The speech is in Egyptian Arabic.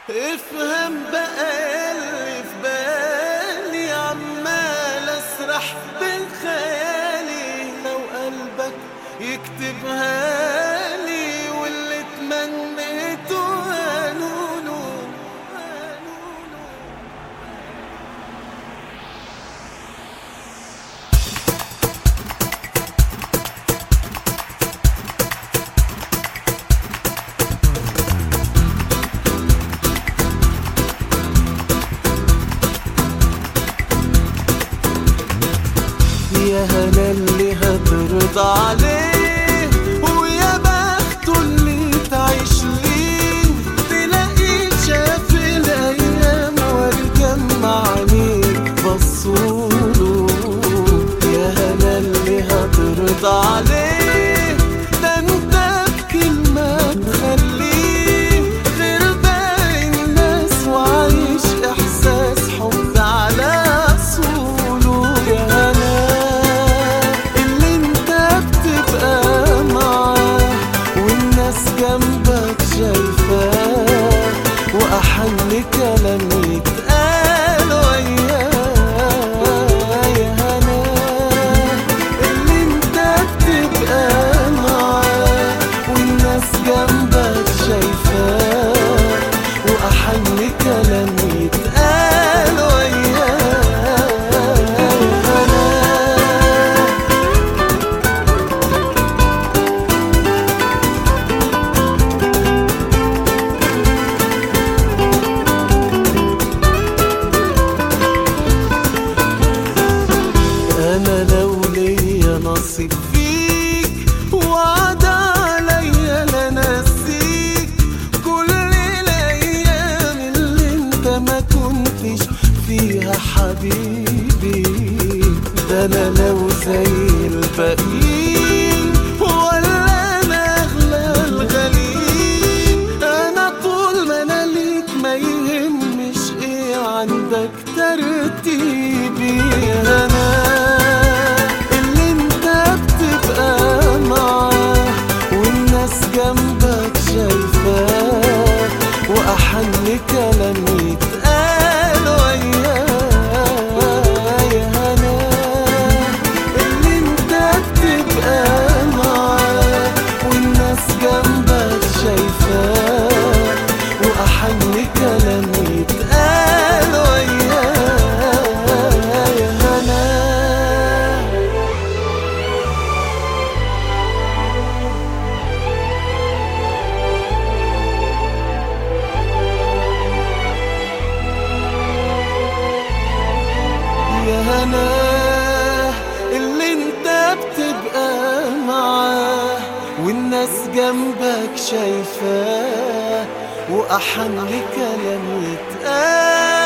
افهم بقى اللي في بالي عمال اسرح بين خيالي لو قلبك يكتبها لي واللي تمنيته قالوله يا هلا اللي هترضى عليه ويا بخته اللي تعيش ليه تلاقيه شاف الايام والجمع عليك بصوله يا هلا اللي هترضى عليه ده انت بكلمة تخليه غير باقي الناس وعايش احساس حب على اصوله يا هلا اللي انت بتبقى معاه والناس جنبك شايفاه واحن كلام يتقال وياه يا هلا اللي انت بتبقى معاه والناس جنبك شايفاه واحن كلام يتقال وياه يا هلا انا لو ليا نصيب فيك وعد عليا لا نسيك كل الايام اللي انت ما كنتش فيها حبيبي ده انا لو زي الباقيين ولا انا اغلى الغاليين انا طول ما انا ليك ما يهمش ايه عندك ترتيبي انا اللي انت بتبقى معاه والناس جنبك شايفاه واحن كلام يتقال وياه يا هنا اللي انت بتبقى معاه والناس جنبك شايفاه واحن كلام يتقال وياه يا هنا يا هنا اللي انت بتبقى معاه والناس جنبك شايفاه واحن كلام يتقال